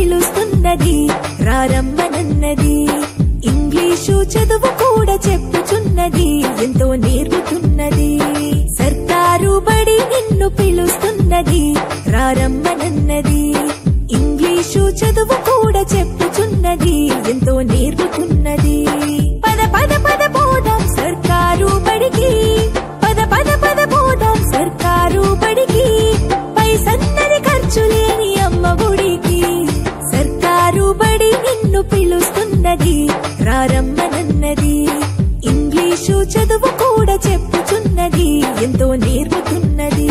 పిలుస్తున్నది రారమ్మనన్నది English చదువు కూడా చెప్పుచున్నది ఎంతో నేర్పుతున్నది సర్కారు బడి నిన్ను పిలుస్తున్నది రారమ్మనన్నది ఇంగ్లీషు చదువు కూడా చెప్పుచున్నది ఎంతో నేర్పుతున్నది పద పద పద పోదాం సర్కారు బడికి పద పద పద పోదాం సర్కారు బడికి పై సన్నని ఖర్చు లేని అమ్మ గుడికి సర్కారు బడి నిన్ను పిలుస్తున్నది రారమ్మనన్నది ఇంగ్లీషు చదువు కూడా చెప్పుచున్నది ఎంతో నేర్పుతున్నది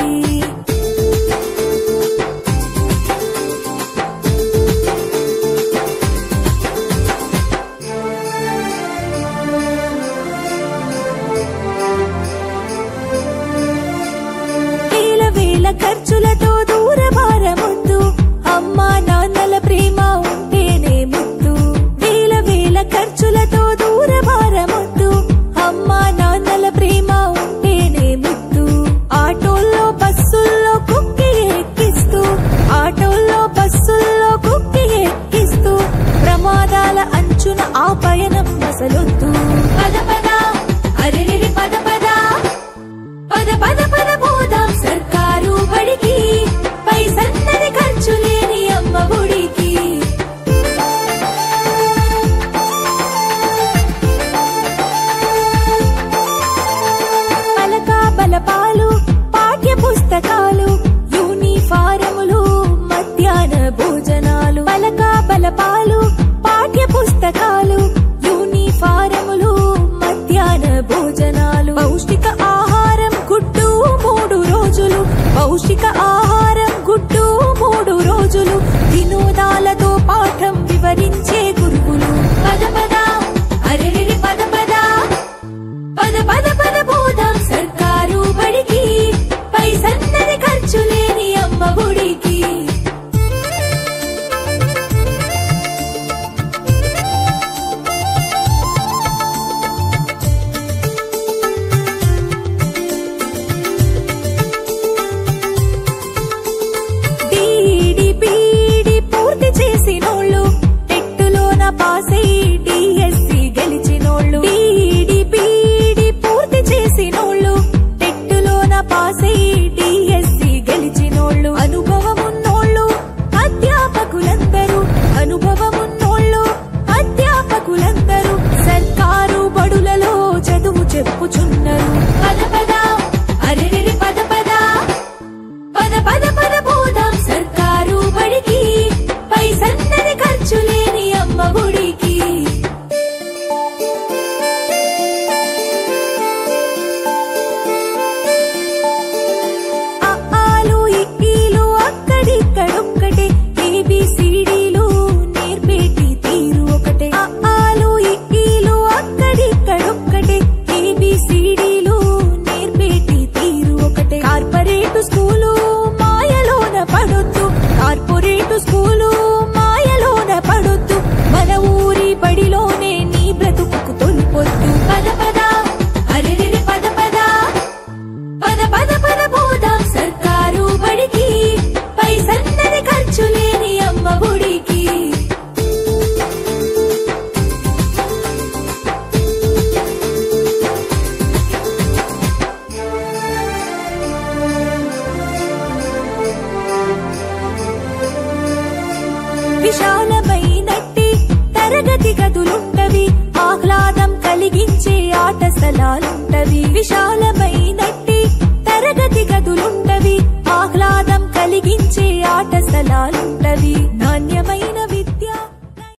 వేల వేల ఖర్చులతో దూర భారమొద్దు అమ్మా నాన్నల ప్రేమ ఉంటేనే ముద్దు వేల వేల ఖర్చులతో దూర భారమొద్దు అమ్మా నాన్నల ప్రేమ ఉంటేనే ముద్దు ఆటోల్లో బస్సుల్లో కుక్కి ఎక్కిస్తూ ఆటోల్లో బస్సుల్లో కుక్కి ఎక్కిస్తూ ప్రమాదాల అంచున ఆ పయనం అసలొద్దు పద పద అరెరెరి పద పద పద పద పద పోదాం సర్కారు బడికి పై సన్నది ఖర్చు లేని అమ్మ గుడికి పలక బలపాలు పాఠ్య పుస్తకాలు యూనిఫారములు మధ్యాహ్న భోజనాలు పలక బలపాలు పాఠ్య పుస్తకాలు యూనిఫారములు మధ్యాహ్న భోజనాలు పౌష్టిక ఆహారం గుడ్డు మూడు రోజులు పౌష్టిక ఆహారం గుడ్డు మూడు రోజులు వినోదాలతో పాఠం వివరించే గురువులు పద పద అరెరెరి పద పద పద పద పద పోదాం సర్కారు బడికి పై సన్నది ఖర్చు లేని అమ్మ గుడికి డీడీ పీడీ పూర్తి చేసినోళ్ళు టెట్టులోన పాస్ అయ్యి డిఎస్సి గెలిచినోళ్ళు డీడీ పీడీ పూర్తి చేసినోళ్ళు టెట్టులోన పాస్ అయ్యి డిఎస్సి గెలిచినోళ్ళు అనుభవమున్నోళ్ళు అధ్యాపకులందరూ అనుభవమున్నోళ్ళు అధ్యాపకులందరూ సర్కారు బడులలో చదువు చెప్పుచున్నారు పద పద అరెరెరి పద పద పద పద పద పోదాం సర్కారు బడికి పై సన్నది ఖర్చు లేని అమ్మ గుడికి అఆలు ఇక్కీలు అక్కడిక్కడొక్కటే ఏబిసిడీలు నేర్పేటి తీరు ఒకటే అఆలు ఇక్కీలు అక్కడిక్కడొక్కటే ఏబిసిడీలు నేర్పేటి తీరు ఒకటే కార్పొరేట్ స్కూలు మాయలోన పడొద్దు కార్పొరేట్ స్కూలు మాయలోన పడొద్దు మన ఊరి బడిలోనే నీ బ్రతుకు తొలిపొద్దు పద పద అరెరెరి పద పద పద పద పద పోదాం సర్కారు బడికి పై సన్నది ఖర్చు లేని అమ్మ గుడికి విశాలమైనట్టి తరగతి గదులుంటాయి